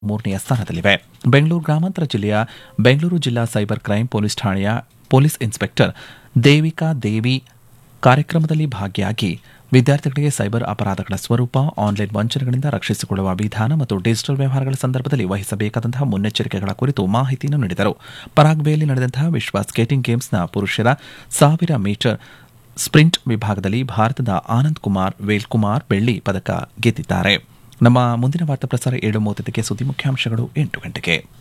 ಮೂರನೆಯ ಸ್ಥಾನದಲ್ಲಿವೆ ಬೆಂಗಳೂರು ಗ್ರಾಮಾಂತರ ಜಿಲ್ಲೆಯ ಬೆಂಗಳೂರು ಜಿಲ್ಲಾ ಸೈಬರ್ ಕ್ರೈಂ ಪೊಲೀಸ್ ಠಾಣೆಯ ಪೊಲೀಸ್ ಇನ್ಸ್ಪೆಕ್ಟರ್ ದೇವಿಕಾ ದೇವಿ ಕಾರ್ಯಕ್ರಮದಲ್ಲಿ ಭಾಗಿಯಾಗಿ ವಿದ್ಯಾರ್ಥಿಗಳಿಗೆ ಸೈಬರ್ ಅಪರಾಧಗಳ ಸ್ವರೂಪ ಆನ್ಲೈನ್ ವಂಚನೆಗಳಿಂದ ರಕ್ಷಿಸಿಕೊಳ್ಳುವ ವಿಧಾನ ಮತ್ತು ಡಿಜಿಟಲ್ ವ್ಯವಹಾರಗಳ ಸಂದರ್ಭದಲ್ಲಿ ವಹಿಸಬೇಕಾದಂತಹ ಮುನ್ನೆಚ್ಚರಿಕೆಗಳ ಕುರಿತು ಮಾಹಿತಿಯನ್ನು ನೀಡಿದರು ಪರಾಗ್ವೆಯಲ್ಲಿ ನಡೆದಂತಹ ವಿಶ್ವ ಸ್ಕೇಟಿಂಗ್ ಗೇಮ್ಸ್ನ ಪುರುಷರ ಸಾವಿರ ಮೀಟರ್ ಸ್ಪ್ರಿಂಟ್ ವಿಭಾಗದಲ್ಲಿ ಭಾರತದ ಆನಂದ್ ಕುಮಾರ್ ವೇಲ್ಕುಮಾರ್ ಬೆಳ್ಳಿ ಪದಕ ಗೆದ್ದಿದ್ದಾರೆ ನಮ್ಮ ಮುಂದಿನ ವಾರ್ತಾ ಪ್ರಸಾರ ಏಳು ಮೂವತ್ತಕ್ಕೆ ಸುದ್ದಿ ಮುಖ್ಯಾಂಶಗಳು ಎಂಟು ಗಂಟೆಗೆ